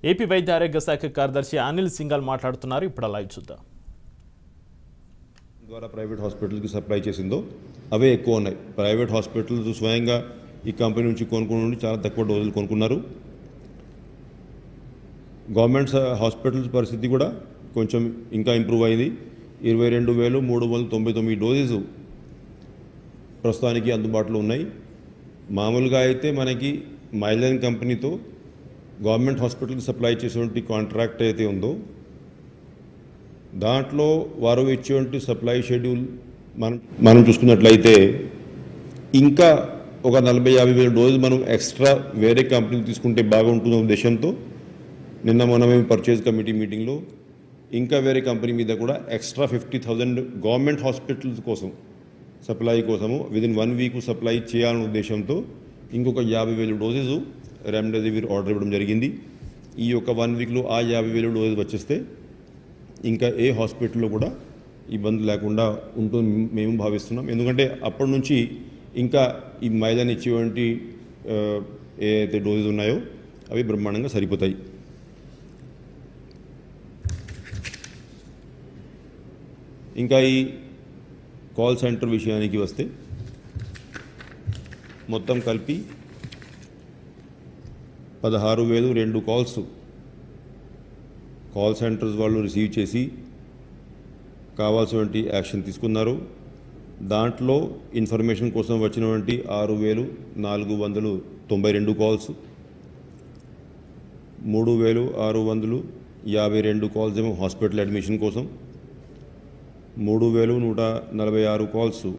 AP వైద్య ఆరోగ్య శాఖ కార్యదర్శి అనిల్ సింఘాల్ మాట్లాడుతున్నారు ఇప్పుడు లైవ్ చూద్దాం ద్వారా ప్రైవేట్ హాస్పిటల్కి సప్లై చేసిందో అవే ఎక్కువ ఉన్నాయి ప్రైవేట్ హాస్పిటల్స్ స్వయంగా ఈ కంపెనీ నుంచి కొనుక్కుని నుండి చాలా తక్కువ డోసులు కొనుక్కున్నారు గవర్నమెంట్ స- హాస్పిటల్స్ పరిస్థితి కూడా కొంచెం ఇంకా ఇంప్రూవ్ అయింది ఇరవై రెండు వేలు మూడు వందల తొంభై తొమ్మిది డోసెస్ ప్రస్తుతానికి అందుబాటులో ఉన్నాయి మామూలుగా అయితే మనకి మైలైన్ కంపెనీతో గవర్నమెంట్ హాస్పిటల్కి సప్లై చేసేటువంటి కాంట్రాక్ట్ అయితే ఉందో దాంట్లో వారు ఇచ్చేటువంటి సప్లై షెడ్యూల్ మనం మనం చూసుకున్నట్లయితే ఇంకా ఒక నలభై యాభై వేల డోసు మనం ఎక్స్ట్రా వేరే కంపెనీలు తీసుకుంటే బాగుంటుందనే ఉద్దేశంతో నిన్న మనం మేము పర్చేజ్ కమిటీ మీటింగ్లో ఇంకా వేరే కంపెనీ మీద కూడా extra fifty thousand government hospitals కోసం సప్లై కోసము విదిన్ వన్ వీక్ సప్లై చేయాలనే ఉద్దేశంతో ఇంకొక యాభై వేల డోసెస్ రెమ్డెసివిర్ ఆర్డర్ ఇవ్వడం జరిగింది ఈ యొక్క వన్ వీక్లో ఆ యాభై వేల డోసెస్ వచ్చేస్తే ఇంకా ఏ హాస్పిటల్లో కూడా ఇబ్బంది లేకుండా ఉంటుంది మేము భావిస్తున్నాం ఎందుకంటే అప్పటి నుంచి ఇంకా ఈ మైదాన్ ఇచ్చేటువంటి ఆ, ఏదైతే డోసెస్ ఉన్నాయో అవి బ్రహ్మాండంగా సరిపోతాయి ఇంకా ఈ కాల్ సెంటర్ విషయానికి వస్తే మొత్తం కలిపి పదహారు వేలు రెండు కాల్స్ కాల్ సెంటర్స్ వాళ్ళు రిసీవ్ చేసి కావాల్సినటువంటి యాక్షన్ తీసుకున్నారు దాంట్లో ఇన్ఫర్మేషన్ కోసం వచ్చినటువంటి ఆరు వేలు నాలుగు వందలు తొంభై రెండు కాల్స్ మూడు వేలు ఆరు వందలు యాభై రెండు కాల్స్ ఏమో హాస్పిటల్ అడ్మిషన్ కోసం మూడు వేలు నూట నలభై ఆరు కాల్స్